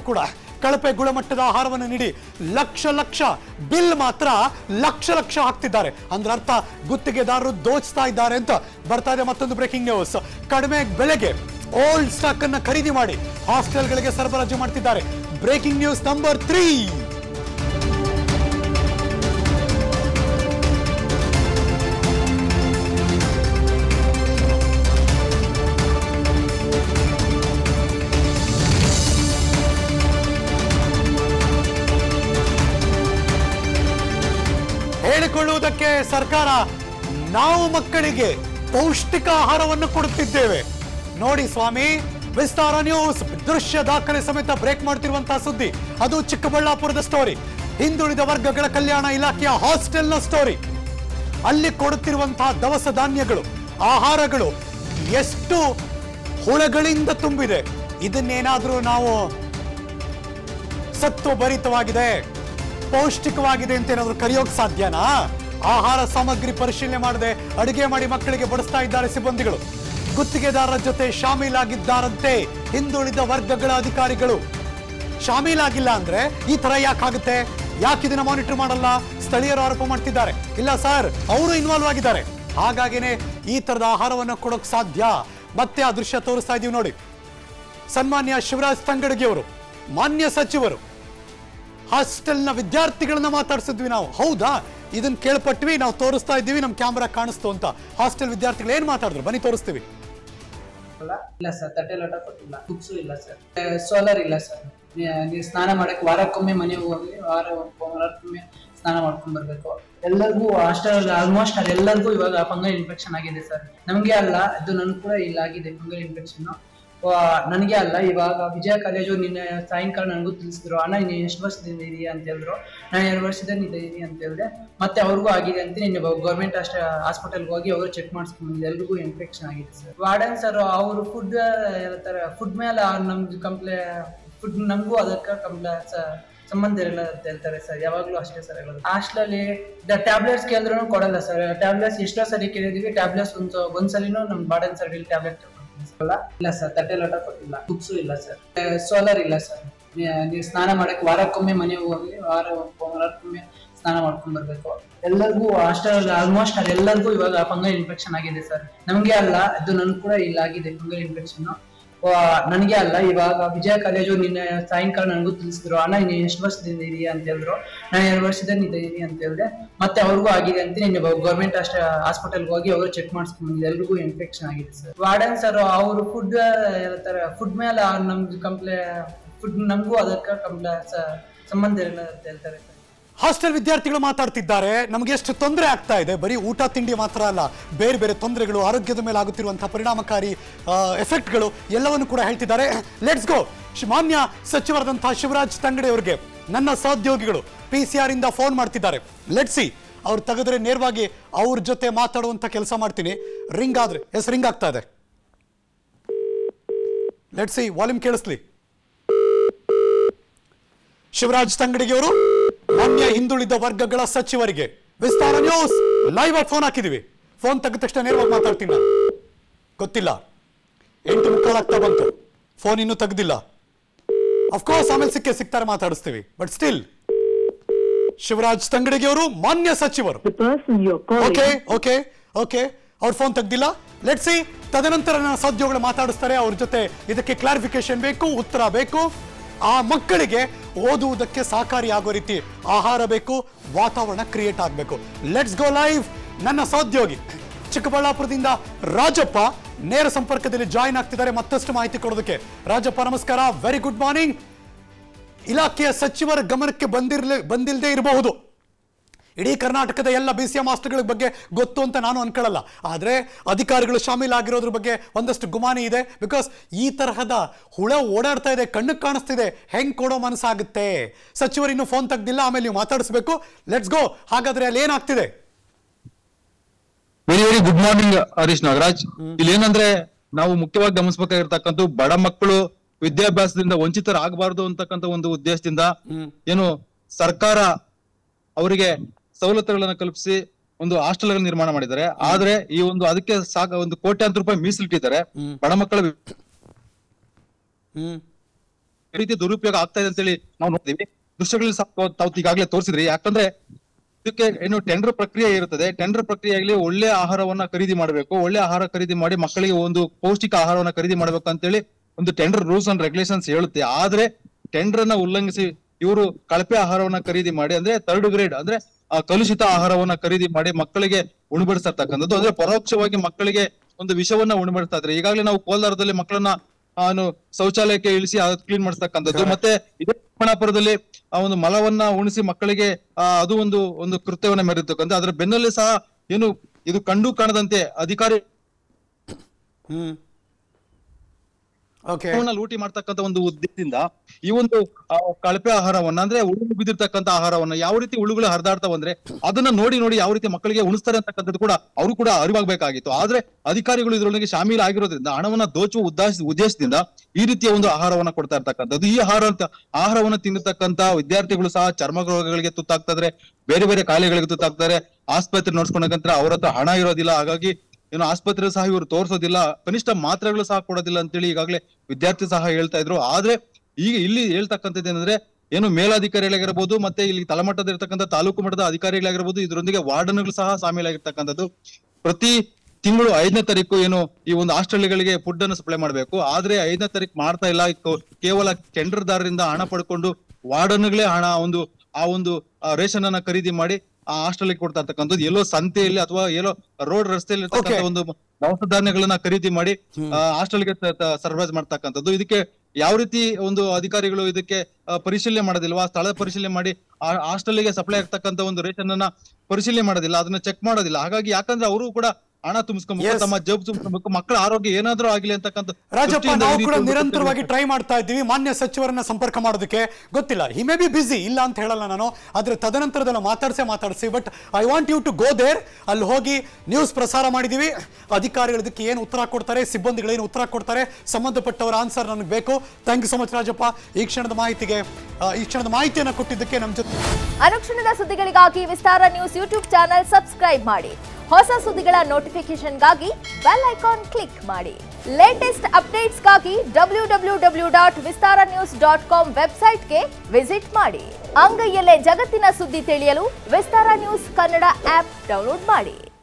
ಕೂಡ ಕಳಪೆ ಗುಣಮಟ್ಟದ ಆಹಾರವನ್ನು ನೀಡಿ ಲಕ್ಷ ಲಕ್ಷ ಬಿಲ್ ಮಾತ್ರ ಲಕ್ಷ ಲಕ್ಷ ಹಾಕ್ತಿದ್ದಾರೆ ಅಂದ್ರೆ ಅರ್ಥ ಗುತ್ತಿಗೆದಾರರು ದೋಚ್ತಾ ಇದ್ದಾರೆ ಅಂತ ಬರ್ತಾ ಇದೆ ಮತ್ತೊಂದು ಬ್ರೇಕಿಂಗ್ ನ್ಯೂಸ್ ಕಡಿಮೆ ಬೆಲೆಗೆ ಓಲ್ಡ್ ಸ್ಟಾಕ್ ಅನ್ನ ಖರೀದಿ ಮಾಡಿ ಹಾಸ್ಟೆಲ್ಗಳಿಗೆ ಸರಬರಾಜು ಮಾಡ್ತಿದ್ದಾರೆ ಬ್ರೇಕಿಂಗ್ ನ್ಯೂಸ್ ನಂಬರ್ ತ್ರೀ ಹೇಳಿಕೊಳ್ಳುವುದಕ್ಕೆ ಸರ್ಕಾರ ನಾವು ಮಕ್ಕಳಿಗೆ ಪೌಷ್ಟಿಕ ಆಹಾರವನ್ನು ಕೊಡುತ್ತಿದ್ದೇವೆ ನೋಡಿ ಸ್ವಾಮಿ ವಿಸ್ತಾರ ನ್ಯೂಸ್ ದೃಶ್ಯ ದಾಖಲೆ ಸಮೇತ ಬ್ರೇಕ್ ಮಾಡ್ತಿರುವಂತಹ ಸುದ್ದಿ ಅದು ಚಿಕ್ಕಬಳ್ಳಾಪುರದ ಸ್ಟೋರಿ ಹಿಂದುಳಿದ ವರ್ಗಗಳ ಕಲ್ಯಾಣ ಇಲಾಖೆಯ ಹಾಸ್ಟೆಲ್ನ ಸ್ಟೋರಿ ಅಲ್ಲಿ ಕೊಡುತ್ತಿರುವಂತಹ ದವಸ ಧಾನ್ಯಗಳು ಆಹಾರಗಳು ಎಷ್ಟು ಹುಳಗಳಿಂದ ತುಂಬಿದೆ ಇದನ್ನೇನಾದ್ರೂ ನಾವು ಸತ್ವ ಭರಿತವಾಗಿದೆ ಪೌಷ್ಟಿಕವಾಗಿದೆ ಅಂತ ಏನಾದ್ರು ಕರೆಯೋಕ್ ಸಾಧ್ಯನಾ ಆಹಾರ ಸಾಮಗ್ರಿ ಪರಿಶೀಲನೆ ಮಾಡದೆ ಅಡುಗೆ ಮಾಡಿ ಮಕ್ಕಳಿಗೆ ಬಡಿಸ್ತಾ ಇದ್ದಾರೆ ಸಿಬ್ಬಂದಿಗಳು ಗುತ್ತಿಗೆದಾರರ ಜೊತೆ ಶಾಮೀಲಾಗಿದ್ದಾರಂತೆ ಹಿಂದುಳಿದ ವರ್ಗಗಳ ಅಧಿಕಾರಿಗಳು ಶಾಮೀಲಾಗಿಲ್ಲ ಅಂದ್ರೆ ಈ ತರ ಯಾಕಾಗುತ್ತೆ ಯಾಕೆ ಇದನ್ನ ಮಾನಿಟರ್ ಮಾಡಲ್ಲ ಸ್ಥಳೀಯರು ಆರೋಪ ಮಾಡ್ತಿದ್ದಾರೆ ಇಲ್ಲ ಸರ್ ಅವರು ಇನ್ವಾಲ್ವ್ ಆಗಿದ್ದಾರೆ ಹಾಗಾಗಿನೇ ಈ ತರದ ಆಹಾರವನ್ನು ಕೊಡೋಕ್ ಸಾಧ್ಯ ಮತ್ತೆ ಆ ದೃಶ್ಯ ತೋರಿಸ್ತಾ ಇದೀವಿ ನೋಡಿ ಸನ್ಮಾನ್ಯ ಶಿವರಾಜ್ ತಂಗಡಗಿ ಅವರು ಮಾನ್ಯ ಸಚಿವರು ಹಾಸ್ಟೆಲ್ನ ವಿದ್ಯಾರ್ಥಿಗಳನ್ನ ಮಾತಾಡ್ಸಿದ್ವಿ ನಾವು ಹೌದಾ ಇದನ್ನ ಕೇಳ್ಪಟ್ವಿ ನಾವು ತೋರಿಸ್ತಾ ಇದ್ದೀವಿ ನಮ್ಮ ಕ್ಯಾಮ್ರಾ ಕಾಣಿಸ್ತು ಅಂತ ಹಾಸ್ಟೆಲ್ ವಿದ್ಯಾರ್ಥಿಗಳು ಏನ್ ಮಾತಾಡಿದ್ರು ಬನ್ನಿ ತೋರಿಸ್ತೀವಿ ಅಲ್ಲ ಇಲ್ಲ ಸರ್ ತಟ್ಟೆ ಲೋಟ ಕೊಟ್ಟಿಲ್ಲ ಬುಕ್ಸು ಇಲ್ಲ ಸರ್ ಸೋಲಾರ್ ಇಲ್ಲ ಸರ್ ನೀವು ಸ್ನಾನ ಮಾಡಕ್ ವಾರಕ್ಕೊಮ್ಮೆ ಮನೆಗೆ ಹೋಗಿ ವಾರ ವಾರಕ್ಕೊಮ್ಮೆ ಸ್ನಾನ ಮಾಡ್ಕೊಂಡ್ ಬರ್ಬೇಕು ಎಲ್ಲರಿಗೂ ಹಾಸ್ಟೆಲ್ ಆಲ್ಮೋಸ್ಟ್ ಎಲ್ಲರಿಗೂ ಇವಾಗ ಫಂಗಲ್ ಇನ್ಫೆಕ್ಷನ್ ಆಗಿದೆ ಸರ್ ನಮ್ಗೆ ಅಲ್ಲ ಇದು ನನ್ ಕೂಡ ಇಲ್ಲ ಆಗಿದೆ ಫಂಗಲ್ ಇನ್ಫೆಕ್ಷನ್ ನನಗೆ ಅಲ್ಲ ಇವಾಗ ವಿಜಯ ಕಾಲೇಜು ನಿನ್ನೆ ಸಾಯಂಕಾಲ ನನಗೂ ತಿಳಿಸಿದ್ರು ಅಣ್ಣ ನೀನು ಎಷ್ಟು ವರ್ಷದಿಂದ ಇದೆಯಾ ಅಂತ ಹೇಳಿದ್ರು ನಾನು ಎರಡು ವರ್ಷದಿಂದ ಇದ್ದೀನಿ ಅಂತ ಹೇಳಿದೆ ಮತ್ತೆ ಅವ್ರಿಗೂ ಆಗಿದೆ ಅಂತ ನಿನ್ನೆ ಗೌರ್ಮೆಂಟ್ ಅಷ್ಟೇ ಹಾಸ್ಪಿಟಲ್ಗೆ ಹೋಗಿ ಅವರು ಚೆಕ್ ಮಾಡಿಸ್ಕೊಂಡು ಎಲ್ರಿಗೂ ಇನ್ಫೆಕ್ಷನ್ ಆಗಿದೆ ಸರ್ ವಾರ್ಡನ್ ಸರ್ ಅವರು ಫುಡ್ ಹೇಳ್ತಾರೆ ಫುಡ್ ಮೇಲೆ ಅವ್ರು ನಮ್ದು ಕಂಪ್ಲೇ ಫುಡ್ ನಮಗೂ ಅದಕ್ಕೆ ಕಂಪ್ಲೇ ಸಂಬಂಧ ಇರಲ್ಲ ಅಂತ ಹೇಳ್ತಾರೆ ಸರ್ ಯಾವಾಗ್ಲೂ ಅಷ್ಟೇ ಸರ್ ಹೇಳೋದು ಹಾಸ್ಟೆಲಲ್ಲಿ ಟ್ಯಾಬ್ಲೆಟ್ಸ್ ಕೇಳಿದ್ರು ಕೊಡಲ್ಲ ಸರ್ ಟ್ಯಾಬ್ಲೆಟ್ಸ್ ಎಷ್ಟೋ ಸರಿ ಕೇಳಿದೀವಿ ಟ್ಯಾಬ್ಲೆಟ್ಸ್ ಒಂದು ಒಂದ್ಸಲಿನೂ ನಮ್ ಬಾರ್ಡನ್ ಸರ್ ಟ್ಯಾಬ್ಲೆಟ್ ಅಲ್ಲ ಇಲ್ಲ ಸರ್ ತಟ್ಟೆ ಲೋಟ ಕೊಟ್ಟಿಲ್ಲ ಬುಕ್ಸು ಇಲ್ಲ ಸರ್ ಸೋಲಾರ್ ಇಲ್ಲ ಸರ್ ನೀವು ಸ್ನಾನ ಮಾಡಕ್ ವಾರಕ್ಕೊಮ್ಮೆ ಮನೆಗೆ ಹೋಗಿ ವಾರ ವಾರಕ್ಕೊಮ್ಮೆ ಸ್ನಾನ ಮಾಡ್ಕೊಂಡ್ ಬರ್ಬೇಕು ಎಲ್ಲರಿಗೂ ಹಾಸ್ಟೆಲ್ ಆಲ್ಮೋಸ್ಟ್ ಎಲ್ಲರಿಗೂ ಇವಾಗ ಫಂಗಲ್ ಇನ್ಫೆಕ್ಷನ್ ಆಗಿದೆ ಸರ್ ನಮ್ಗೆ ಅಲ್ಲ ಇದು ನನ್ ಕೂಡ ಇಲ್ಲ ಆಗಿದೆ ಫಂಗಲ್ ಇನ್ಫೆಕ್ಷನ್ ನನಗೆ ಅಲ್ಲ ಇವಾಗ ವಿಜಯ ಕಾಲೇಜು ನಿನ್ನೆ ಸಾಯಂಕಾಲ ನನಗೂ ತಿಳಿಸಿದ್ರು ಅಣ್ಣ ನೀನು ಎಷ್ಟು ವರ್ಷದಿಂದ ಇದೆಯಾ ಅಂತ ಹೇಳಿದ್ರು ನಾನು ಎರಡು ವರ್ಷದಿಂದ ಇದ್ದೀನಿ ಅಂತ ಹೇಳಿದೆ ಮತ್ತೆ ಅವ್ರಿಗೂ ಆಗಿದೆ ಅಂತ ನಿನ್ನೆ ಗೌರ್ಮೆಂಟ್ ಅಷ್ಟೇ ಹಾಸ್ಪಿಟಲ್ಗೆ ಹೋಗಿ ಅವರು ಚೆಕ್ ಮಾಡಿಸ್ಕೊಂಡು ಎಲ್ರಿಗೂ ಇನ್ಫೆಕ್ಷನ್ ಆಗಿದೆ ಸರ್ ವಾರ್ಡನ್ ಸರ್ ಅವರು ಫುಡ್ ಹೇಳ್ತಾರೆ ಫುಡ್ ಮೇಲೆ ಅವ್ರು ನಮ್ದು ಕಂಪ್ಲೇ ಫುಡ್ ನಮಗೂ ಅದಕ್ಕೆ ಕಂಪ್ಲೇ ಸಂಬಂಧ ಇರಲ್ಲ ಅಂತ ಹೇಳ್ತಾರೆ ಸರ್ ಹಾಸ್ಟೆಲ್ ವಿದ್ಯಾರ್ಥಿಗಳು ಮಾತಾಡ್ತಿದ್ದಾರೆ ನಮಗೆ ಎಷ್ಟು ತೊಂದರೆ ಆಗ್ತಾ ಇದೆ ಬರೀ ಊಟ ತಿಂಡಿ ಮಾತ್ರ ಅಲ್ಲ ಬೇರೆ ಬೇರೆ ತೊಂದರೆಗಳು ಆರೋಗ್ಯದ ಮೇಲೆ ಆಗುತ್ತಿರುವಂತಹ ಪರಿಣಾಮಕಾರಿ ಎಫೆಕ್ಟ್ಗಳು ಎಲ್ಲವನ್ನು ಕೂಡ ಹೇಳ್ತಿದ್ದಾರೆ ಲೆಟ್ಸ್ ಗೋ ಮಾನ್ಯ ಸಚಿವರಾದಂತಹ ಶಿವರಾಜ್ ತಂಗಡೆ ಅವರಿಗೆ ನನ್ನ ಸಹೋದ್ಯೋಗಿಗಳು ಪಿ ಸಿ ಆರ್ ಇಂದ ಫೋನ್ ಮಾಡ್ತಿದ್ದಾರೆ ಲೆಟ್ಸಿ ಅವ್ರು ತೆಗೆದ್ರೆ ನೇರವಾಗಿ ಅವ್ರ ಜೊತೆ ಮಾತಾಡುವಂತ ಕೆಲಸ ಮಾಡ್ತೀನಿ ರಿಂಗ್ ಆದ್ರೆ ಎಸ್ ರಿಂಗ್ ಆಗ್ತಾ ಇದೆ ಲೆಟ್ಸಿ ವಾಲ್ಯೂಮ್ ಕೇಳಿಸ್ಲಿ ಶಿವರಾಜ್ ತಂಗಡಿಗೆ ಅವರು ಮಾನ್ಯ ಹಿಂದುಳಿದ ವರ್ಗಗಳ ಸಚಿವರಿಗೆ ವಿಸ್ತಾರ ನ್ಯೂಸ್ ಲೈವ್ ಆಗಿ ಫೋನ್ ಹಾಕಿದೀವಿ ಫೋನ್ ತೆಗೆದ ತಕ್ಷಣ ನೇರವಾಗಿ ಮಾತಾಡ್ತೀನಿ ನಾನು ಗೊತ್ತಿಲ್ಲ ಎಂಟು ಮುಕ್ಕಾಲಾಗ್ತಾ ಬಂತು ಫೋನ್ ಇನ್ನೂ ತೆಗ್ದಿಲ್ಲ ಅಫ್ಕೋರ್ಸ್ ಆಮೇಲೆ ಸಿಕ್ಕೇ ಸಿಗ್ತಾರೆ ಮಾತಾಡಿಸ್ತೀವಿ ಬಟ್ ಸ್ಟಿಲ್ ಶಿವರಾಜ್ ತಂಗಡಿಗೆ ಅವರು ಮಾನ್ಯ ಸಚಿವರು The person you're calling okay okay okay ಅವ್ರ ಫೋನ್ ತೆಗ್ದಿಲ್ಲ ಲೆಟ್ ಸಿ ತದನಂತರ ನನ್ನ ಸಹೋದ್ಯೋಗಿಗಳು ಮಾತಾಡಿಸ್ತಾರೆ ಅವ್ರ ಜೊತೆ ಇದಕ್ಕೆ ಕ್ಲಾರಿಫಿಕೇಶನ್ ಬೇಕು ಉತ್ತರ ಬೇಕು ಆ ಮಕ್ಕಳಿಗೆ ಓದುವುದಕ್ಕೆ ಸಹಕಾರಿ ಆಗೋ ರೀತಿ ಆಹಾರ ಬೇಕು ವಾತಾವರಣ ಕ್ರಿಯೇಟ್ ಆಗಬೇಕು ಲೆಟ್ಸ್ ಗೋ ಲೈವ್ ನನ್ನ ಸಹೋದ್ಯೋಗಿ ಚಿಕ್ಕಬಳ್ಳಾಪುರದಿಂದ ರಾಜಪ್ಪ ನೇರ ಸಂಪರ್ಕದಲ್ಲಿ ಜಾಯಿನ್ ಆಗ್ತಿದ್ದಾರೆ ಮತ್ತಷ್ಟು ಮಾಹಿತಿ ಕೊಡೋದಕ್ಕೆ ರಾಜಪ್ಪ ನಮಸ್ಕಾರ ವೆರಿ ಗುಡ್ ಮಾರ್ನಿಂಗ್ ಇಲಾಖೆಯ ಸಚಿವರ ಗಮನಕ್ಕೆ ಬಂದಿರ್ಲಿ ಬಂದಿಲ್ಲದೆ ಇರಬಹುದು ಇಡೀ ಕರ್ನಾಟಕದ ಎಲ್ಲ ಬಿ ಸಿ ಎಂ ಹಾಸ್ಟೆಲ್ಗಳ ಬಗ್ಗೆ ಗೊತ್ತು ಅಂತ ನಾನು ಅನ್ಕೊಳ್ಳಲ್ಲ ಆದರೆ ಅಧಿಕಾರಿಗಳು ಶಾಮೀಲಾಗಿರೋದ್ರ ಬಗ್ಗೆ ಒಂದಷ್ಟು ಗುಮಾನಿ ಇದೆ ಬಿಕಾಸ್ ಈ ತರಹದ ಹುಳ ಓಡಾಡ್ತಾ ಇದೆ ಕಣ್ಣಿಗೆ ಕಾಣಿಸ್ತಿದೆ ಹೆಂಗ್ ಕೊಡೋ ಮನಸ್ಸಾಗುತ್ತೆ ಸಚಿವರು ಇನ್ನೂ ಫೋನ್ ತೆಗ್ದಿಲ್ಲ ಆಮೇಲೆ ನೀವು ಮಾತಾಡಿಸ್ಬೇಕು ಲೆಟ್ಸ್ ಗೋ ಹಾಗಾದ್ರೆ ಅಲ್ಲಿ ಏನಾಗ್ತಿದೆ very very good morning Harish Nagaraj ಇಲ್ಲಿ ಏನಂದ್ರೆ ನಾವು ಮುಖ್ಯವಾಗಿ ಗಮನಿಸಬೇಕಾಗಿರ್ತಕ್ಕಂಥ ಬಡ ಮಕ್ಕಳು ವಿದ್ಯಾಭ್ಯಾಸದಿಂದ ವಂಚಿತರಾಗಬಾರದು ಅಂತಕ್ಕಂಥ ಒಂದು ಉದ್ದೇಶದಿಂದ ಏನು ಸರ್ಕಾರ ಅವರಿಗೆ ಸವಲತ್ತುಗಳನ್ನ ಕಲ್ಪಿಸಿ ಒಂದು ಹಾಸ್ಟೆಲ್ ನಿರ್ಮಾಣ ಮಾಡಿದ್ದಾರೆ ಆದ್ರೆ ಈ ಒಂದು ಅದಕ್ಕೆ ಸಾಕ ಒಂದು ಕೋಟ್ಯಾಂತರ ರೂಪಾಯಿ ಮೀಸಲಿಟ್ಟಿದ್ದಾರೆ ಬಡ ಮಕ್ಕಳ ಹ್ಮ್ ಈ ರೀತಿ ದುರುಪಯೋಗ ಆಗ್ತಾ ಇದೆ ಅಂತೇಳಿ ನಾವು ನೋಡ್ತೀವಿ ದೃಶ್ಯಗಳಲ್ಲಿ ಸಹ ತಾವು- ತಾವು ಈಗಾಗಲೇ ತೋರಿಸಿದ್ರಿ ಯಾಕಂದ್ರೆ ಇದಕ್ಕೆ ಏನು ಟೆಂಡರ್ ಪ್ರಕ್ರಿಯೆ ಇರುತ್ತದೆ ಟೆಂಡರ್ ಪ್ರಕ್ರಿಯೆಯಲ್ಲಿ ಒಳ್ಳೆ ಆಹಾರವನ್ನ ಖರೀದಿ ಮಾಡಬೇಕು ಒಳ್ಳೆ ಆಹಾರ ಖರೀದಿ ಮಾಡಿ ಮಕ್ಕಳಿಗೆ ಒಂದು ಪೌಷ್ಟಿಕ ಆಹಾರವನ್ನ ಖರೀದಿ ಮಾಡಬೇಕು ಅಂತೇಳಿ ಒಂದು ಟೆಂಡರ್ ರೂಲ್ಸ್ ಅಂಡ್ ರೆಗ್ಯುಲೇಷನ್ಸ್ ಹೇಳುತ್ತೆ ಆದ್ರೆ ಟೆಂಡರ್ ಅನ್ನ ಉಲ್ಲಂಘಿಸಿ ಇವರು ಕಳಪೆ ಆಹಾರವನ್ನ ಖರೀದಿ ಮಾಡಿ ಅಂದ್ರೆ ಥರ್ಡ್ ಗ್ರೇಡ್ ಅಂದ್ರೆ ಆ, ಕಲುಷಿತ ಆಹಾರವನ್ನ ಖರೀದಿ ಮಾಡಿ ಮಕ್ಕಳಿಗೆ ಉಣಬಡಿಸ್ತಾ ಇರ್ತಕ್ಕಂಥದ್ದು ಅಂದ್ರೆ ಪರೋಕ್ಷವಾಗಿ ಮಕ್ಕಳಿಗೆ ಒಂದು ವಿಷವನ್ನ ಉಣಬಡಿಸ್ತಾ ಇದ್ರೆ ಈಗಾಗಲೇ ನಾವು ಕೋಲಾರದಲ್ಲಿ ಮಕ್ಕಳನ್ನ ಅವನು ಶೌಚಾಲಯಕ್ಕೆ ಇಳಿಸಿ ಕ್ಲೀನ್ ಮಾಡಿಸ್ತಕ್ಕಂಥದ್ದು ಮತ್ತೆ ಇದೇ ಚಿಕ್ಕಬಳ್ಳಾಪುರದಲ್ಲಿ ಆ ಒಂದು ಮಲವನ್ನ ಉಣಿಸಿ ಮಕ್ಕಳಿಗೆ ಆ ಅದು ಒಂದು ಒಂದು ಕೃತ್ಯವನ್ನ ಮೆರೆತಕ್ಕಂಥ ಅದರ ಬೆನ್ನಲ್ಲಿ ಸಹ ಏನು ಇದು ಕಂಡು ಕಾಣದಂತೆ ಅಧಿಕಾರಿ ಹ್ಮ್ ಓಕೆ ಹಣವನ್ನ ಲೂಟಿ ಮಾಡ್ತಕ್ಕಂಥ ಒಂದು ಉದ್ದೇಶದಿಂದ ಈ ಒಂದು ಆ, ಕಳಪೆ ಆಹಾರವನ್ನ ಅಂದ್ರೆ ಉಳುಗು ಬಿದ್ದಿರ್ತಕ್ಕಂಥ ಆಹಾರವನ್ನ ಯಾವ ರೀತಿ ಉಳುಗಳು ಹರಿದಾಡ್ತಾವ ಅಂದ್ರೆ ಅದನ್ನ ನೋಡಿ ನೋಡಿ ಯಾವ ರೀತಿ ಮಕ್ಕಳಿಗೆ ಉಣಿಸ್ತಾರೆ ಅಂತಕ್ಕಂಥದ್ದು ಕೂಡ ಅವರು ಕೂಡ ಅರಿವಾಗಬೇಕಾಗಿತ್ತು ಆದ್ರೆ ಅಧಿಕಾರಿಗಳು ಇದರೊಳಗೆ ಶಾಮೀಲ್ ಆಗಿರೋದ್ರಿಂದ ಹಣವನ್ನ ದೋಚುವ ಉದ್ದೇಶ ಉದ್ದೇಶದಿಂದ ಈ ರೀತಿಯ ಒಂದು ಆಹಾರವನ್ನ ಕೊಡ್ತಾ ಇರ್ತಕ್ಕಂಥದ್ದು ಈ ಆಹಾರ ಅಂತ ಆಹಾರವನ್ನ ತಿನ್ನತಕ್ಕಂತ ವಿದ್ಯಾರ್ಥಿಗಳು ಸಹ ಚರ್ಮ ರೋಗಗಳಿಗೆ ತುತ್ತಾಗ್ತಾರೆ ಬೇರೆ ಬೇರೆ ಕಾಯಿಲೆಗಳಿಗೆ ತುತ್ತಾಗ್ತಾರೆ ಆಸ್ಪತ್ರೆ ನೋಡ್ಸ್ಕೊಂಡಂತ ಅವ್ರ ಹತ್ರ ಹಣ ಇರೋದಿಲ್ಲ ಹಾಗಾಗಿ ಏನು ಆಸ್ಪತ್ರೆ ಸಹ ಇವರು ತೋರಿಸೋದಿಲ್ಲ ಕನಿಷ್ಠ ಮಾತ್ರೆಗಳು ಸಹ ಕೊಡೋದಿಲ್ಲ ಅಂತೇಳಿ ಈಗಾಗಲೇ ವಿದ್ಯಾರ್ಥಿ ಸಹ ಹೇಳ್ತಾ ಇದ್ರು ಆದ್ರೆ ಈಗ ಇಲ್ಲಿ ಹೇಳ್ತಕ್ಕಂಥದ್ದು ಏನಂದ್ರೆ ಏನು ಮೇಲಾಧಿಕಾರಿಗಳಾಗಿರ್ಬೋದು ಮತ್ತೆ ಇಲ್ಲಿ ತಳಮಟ್ಟದ ಇರ್ತಕ್ಕಂಥ ತಾಲೂಕು ಮಟ್ಟದ ಅಧಿಕಾರಿಗಳಾಗಿರ್ಬೋದು ಇದರೊಂದಿಗೆ ವಾರ್ಡನ್ಗಳು ಸಹ ಸಾಮೀಲಾಗಿರ್ತಕ್ಕಂಥದ್ದು ಪ್ರತಿ ತಿಂಗಳು ಐದನೇ ತಾರೀಕು ಏನು ಈ ಒಂದು ಹಾಸ್ಟೆಲ್ಗಳಿಗೆ ಫುಡ್ ಅನ್ನು ಸಪ್ಲೈ ಮಾಡಬೇಕು ಆದ್ರೆ ಐದನೇ ತಾರೀಕು ಮಾಡ್ತಾ ಇಲ್ಲ ಕೋ- ಕೇವಲ ಟೆಂಡರ್ದಾರರಿಂದ ಹಣ ಪಡ್ಕೊಂಡು ವಾರ್ಡನ್ಗಳೇ ಹಣ ಒಂದು ಆ ಒಂದು ರೇಷನ್ ಅನ್ನ ಖರೀದಿ ಮಾಡಿ ಆ ಹಾಸ್ಟೆಲ್ಗೆ ಕೊಡ್ತಾ ಇರ್ತಕ್ಕಂಥದ್ದು ಎಲ್ಲೋ ಸಂತೆಯಲ್ಲಿ ಅಥವಾ ಎಲ್ಲೋ ರೋಡ್ ರಸ್ತೆಯಲ್ಲಿ ಇರ್ತಕ್ಕಂಥ Okay. ಒಂದು ದವಸ ಧಾನ್ಯಗಳನ್ನ ಖರೀದಿ ಮಾಡಿ ಹಾಸ್ಟೆಲ್ಗೆ ಸರ್ವೈಸ್ ಮಾಡ್ತಕ್ಕಂಥದ್ದು ಇದಕ್ಕೆ ಯಾವ ರೀತಿ ಒಂದು ಅಧಿಕಾರಿಗಳು ಇದಕ್ಕೆ ಆ, ಪರಿಶೀಲನೆ ಮಾಡೋದಿಲ್ವಾ ಸ್ಥಳ ಪರಿಶೀಲನೆ ಮಾಡಿ ಆ ಹಾಸ್ಟೆಲ್ಗೆ ಸಪ್ಲೈ ಆಗ್ತಕ್ಕಂಥ ಒಂದು ರೇಷನ್ ಅನ್ನ ಪರಿಶೀಲನೆ ಮಾಡೋದಿಲ್ಲ ಅದನ್ನ ಚೆಕ್ ಮಾಡೋದಿಲ್ಲ ಹಾಗಾಗಿ ಯಾಕಂದ್ರೆ ಅವರು ಕೂಡ ಹಣ ತುಂಬಿಸ್ಕೊಬೇಕು Yes. ತಮ್ಮ ಜಬ್ ತುಂಬಿಸ್ಕೊಬೇಕು ಮಕ್ಕಳ ಆರೋಗ್ಯ ಏನಾದ್ರೂ ಆಗಿಲ್ಲ ಅಂತಕ್ಕಂಥ ರಾಜಪ್ಪ ದೃಷ್ಟಿಯಿಂದ ನಾವು ಈ ರೀತಿ ಕೂಡ ಒಂದು ನಿರಂತರವಾಗಿ ಕೃತ್ಯ ಟ್ರೈ ಮಾಡ್ತಾ ಇದ್ದೀವಿ ಮಾನ್ಯ ಸಚಿವರನ್ನ ಸಂಪರ್ಕ ಮಾಡೋದಕ್ಕೆ ಗೊತ್ತಿಲ್ಲ ಹಿ ಮೇ ಬಿ ಬಿಸಿ ಇಲ್ಲ ಅಂತ ಹೇಳಲ್ಲ ನಾನು ಆದ್ರೆ ತದನಂತರದಲ್ಲ ಮಾತಾಡ್ಸೇ ಮಾತಾಡಿಸಿ but I want you to go there ಅಲ್ಲಿ ಹೋಗಿ ನ್ಯೂಸ್ ಪ್ರಸಾರ ಮಾಡಿದೀವಿ ಅಧಿಕಾರಿಗಳು ಇದಕ್ಕೆ ಏನು ಉತ್ತರ ಕೊಡ್ತಾರೆ ಸಿಬ್ಬಂದಿಗಳು ಏನು ಉತ್ತರ ಕೊಡ್ತಾರೆ ಸಂಬಂಧಪಟ್ಟವರ ಆನ್ಸರ್ ನನಗೆ ಬೇಕು thank you so much Rajappa ಈ ಕ್ಷಣದ ಮಾಹಿತಿಗೆ ಆ, ಈ ಕ್ಷಣದ ಮಾಹಿತಿಯನ್ನು ಕೊಟ್ಟಿದ್ದಕ್ಕೆ ನಮ್ಮ ಜೊತೆ ಅನುಕ್ಷಣದ ಸುದ್ದಿಗಳಿಗಾಗಿ Vistara news YouTube channel subscribe ಮಾಡಿ ಹೊಸ ಸುದ್ದಿಗಳ ನೋಟಿಫಿಕೇಶನ್ಗಾಗಿ ಬೆಲ್ ಐಕಾನ್ ಕ್ಲಿಕ್ ಮಾಡಿ ಲೇಟೆಸ್ಟ್ ಅಪ್ಡೇಟ್ಸ್ಗಾಗಿ W W W dot Vistara news dot com ವೆಬ್ಸೈಟ್ಗೆ ವಿಸಿಟ್ ಮಾಡಿ ಅಂಗೈಯಲ್ಲೇ ಜಗತ್ತಿನ ಸುದ್ದಿ ತಿಳಿಯಲು Vistara news Kannada app download ಮಾಡಿ